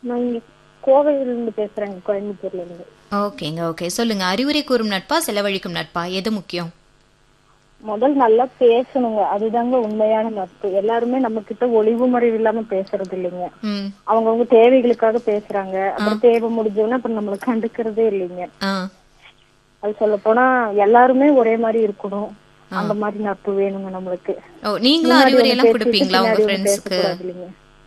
நான் இங்க கோவையில இருந்து பேசுறேங்க கோயம்புத்தூர்ல இருந்து ஓகேங்க ஓகே சொல்லுங்க அறிவுரை கூறும் நட்பா செலவழிக்கும் நட்பா எது முக்கியம் முதல் நல்லா பேசணுங்க அதுதாங்க உண்மையான நட்பு எல்லாருமே நம்ம கிட்ட ஒளிவு மறைவு இல்லாம பேசுறது இல்லைங்க ம் அவங்கவுங்க தேவைகளுக்காக பேசுறாங்க அப்புறம் தேவை முடிஞ்சோன்னா அப்புறம் நம்மள கண்டுக்கிறதே இல்லைங்க ஆ அது சொல்ல போனா எல்லாருமே ஒரே மாதிரி இருக்கணும் அந்த மாதிரி நட்பு வேணுங்க நம்மளுக்கு ஓ நீங்களும் முன்னாடி அறிவுரை ஒண்ணு எல்லாம் பேசிட்டு கொடுப்பீங்களா உங்க பின்னாடி ஒண்ணு ஃப்ரெண்ட்ஸுக்கு பேசக்கூடாது இல்லைங்க.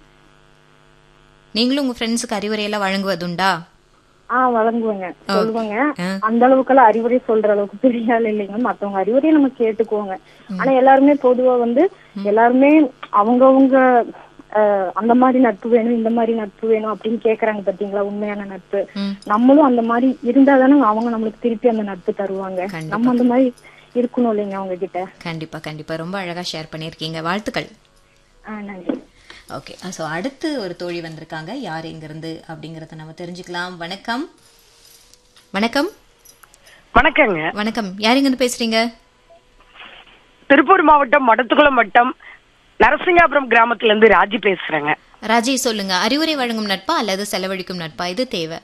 நீங்களும் உங்க ஃப்ரெண்ட்ஸுக்கு அறிவுரை எல்லாம் வழங்குவதுண்டா ஆ வழங்குவேங்க சொல்லுவாங்க ஆ. அந்த அளவுக்கெல்லாம் அறிவுரை சொல்ற அளவுக்கு பெரிய ஆள் இல்லைங்க மத்தவங்க அறிவுரையை நம்ம கேட்டுக்குவோங்க ஆனா எல்லாருமே பொதுவா வந்து எல்லாருமே அவங்கவங்க அஹ், அந்த மாதிரி நட்பு வேணும் இந்த மாதிரி நட்பு வேணும் அப்படின்னு கேக்குறாங்க பாத்தீங்களா உண்மையான நட்பு ம். நம்மளும் அந்த மாதிரி இருந்தா தானே அவங்க நம்மளுக்கு திருப்பி அந்த நட்பு தருவாங்க கண்டிப்பா. நம்ம அந்த மாதிரி இருக்கணும் இல்லைங்க அவங்க கிட்ட கண்டிப்பா கண்டிப்பா ரொம்ப அழகா ஷேர் பண்ணியிருக்கீங்க வாழ்த்துக்கள் ஆ நன்றி ஓகே ஸோ அடுத்து ஒரு தோழி வந்திருக்காங்க யார் எங்கிருந்து அப்படிங்கறத நம்ம தெரிஞ்சுக்கலாம் வணக்கம் வணக்கம் வணக்கங்க வணக்கம் யார் எங்கிருந்து பேசுறீங்க திருப்பூர் மாவட்டம் மடத்துக்குளம் வட்டம் நரசிங்காபுரம் கிராமத்துல இருந்து ராஜி பேசுறேங்க ராஜி சொல்லுங்க அறிவுரை வழங்கும் நட்பா அல்லது செலவழிக்கும் நட்பா இது தேவை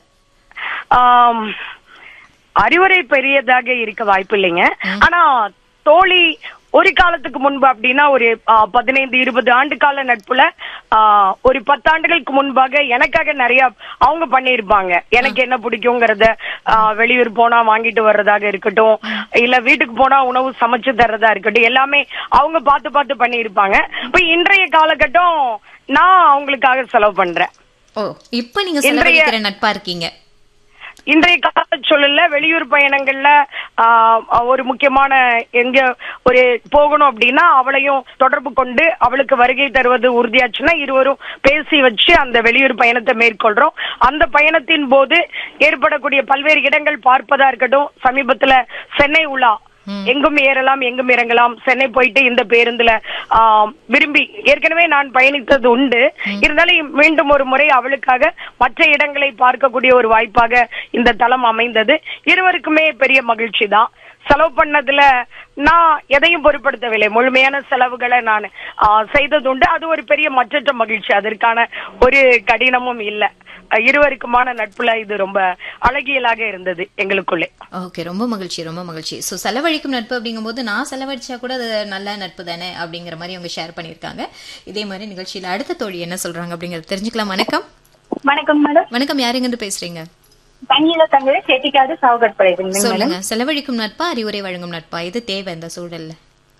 ஆம், அறிவுரை பெரியதாக இருக்க வாய்ப்பு இல்லைங்க ஆனா தோழி ஒரு காலத்துக்கு முன்பு அப்படின்னா ஒரு ஆ, பதினைந்து இருபது ஆண்டு கால நட்புல ஆ, ஒரு பத்தாண்டுகளுக்கு முன்பாக எனக்காக நிறைய அவங்க பண்ணியிருப்பாங்க எனக்கு என்ன பிடிக்குங்கிறத ஆ, வெளியூர் போனா வாங்கிட்டு வர்றதாக இருக்கட்டும் இல்ல வீட்டுக்கு போனா உணவு சமைச்சு தர்றதா இருக்கட்டும் எல்லாமே அவங்க பார்த்து பார்த்து பண்ணியிருப்பாங்க இப்ப இன்றைய காலகட்டம் நான் அவங்களுக்காக செலவு பண்றேன் ஓ இப்போ நீங்க செலவழிக்கிற நட்பா இருக்கீங்க இன்றைய கால சூழல்ல வெளியூர் பயணங்கள்ல ஆஹ், ஒரு முக்கியமான எங்க ஒரு போகணும் அப்படின்னா அவளையும் தொடர்பு கொண்டு அவளுக்கு வருகை தருவது உறுதியாச்சுன்னா இருவரும் பேசி வச்சு அந்த வெளியூர் பயணத்தை மேற்கொள்றோம் அந்த பயணத்தின் போது ஏற்படக்கூடிய பல்வேறு இடங்கள் பார்ப்பதா இருக்கட்டும் சமீபத்துல சென்னை உலா எங்கும் ஏறலாம் எங்கும் இறங்கலாம் சென்னை போயிட்டு இந்த பேருந்துல ஆஹ், விரும்பி ஏற்கனவே நான் பயணித்தது உண்டு இருந்தாலும் மீண்டும் ஒரு முறை அவளுக்காக மற்ற இடங்களை பார்க்கக்கூடிய ஒரு வாய்ப்பாக இந்த தளம் அமைந்தது இருவருக்குமே பெரிய மகிழ்ச்சி தான் செலவு பண்ணதுல நான் எதையும் பொருட்படுத்தவில்லை முழுமையான செலவுகளை நான் ஆஹ், செய்தது உண்டு அது ஒரு பெரிய மற்றற்ற மகிழ்ச்சி அதற்கான ஒரு கடினமும் இல்ல அஹ், இருவருக்குமான நட்புல இது ரொம்ப அழகியலாக இருந்தது எங்களுக்குள்ளே ஓகே ரொம்ப மகிழ்ச்சி ரொம்ப மகிழ்ச்சி ஸோ செலவழிக்கும் நட்பு அப்படிங்கும்போது நான் செலவழிச்சா கூட அது நல்ல நட்பு தானே அப்படிங்கிற மாதிரி அவங்க ஷேர் பண்ணியிருக்காங்க இதே மாதிரி நிகழ்ச்சியில அடுத்த தோழி என்ன சொல்றாங்க அப்படிங்கறத தெரிஞ்சுக்கலாம் வணக்கம் வணக்கம் மேடம் வணக்கம் யார் எங்கிருந்து பேசுறீங்க தண்ணியில தங்கவே செட்டிக்காடு சாவுகட் படையுதுங்க மேடம் சொல்லுங்க செலவழிக்கும் நட்பா அறிவுரை வழங்கும் நட்பா இது தேவை இந்த சூழல்ல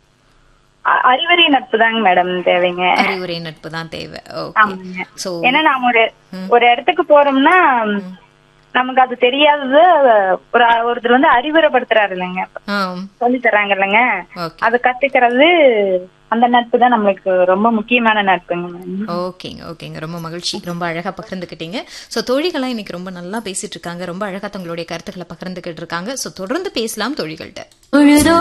அ- அறிவுரை நட்பு தாங்க மேடம் தேவைங்க அறிவுரை நட்பு தான் தேவை ஓகே ஆமாங்க ஸோ ஏன்னா நாம ஒரு ஒரு இடத்துக்கு போறோம்னா நமக்கு அது தெரியாதது ஒரு ஒருத்தர் வந்து அறிவுரைப்படுத்துறாரு இல்லைங்க சொல்லி தர்றாங்க இல்லைங்க ஓகே அதை கத்துக்கிறது அந்த நட்பு தான் நம்மளுக்கு ரொம்ப முக்கியமான நட்புங்க மேடம் ஓகேங்க ஓகேங்க ரொம்ப மகிழ்ச்சி ரொம்ப அழகா பகிர்ந்துக்கிட்டீங்க ஸோ தோழிகள்லாம் இன்னைக்கு ரொம்ப நல்லா பேசிட்டு இருக்காங்க ரொம்ப அழகா தங்களுடைய கருத்துக்களை பகிர்ந்துக்கிட்டு இருக்காங்க ஸோ தொடர்ந்து பேசலாம் தோழிகள்கிட்ட பொழுதோ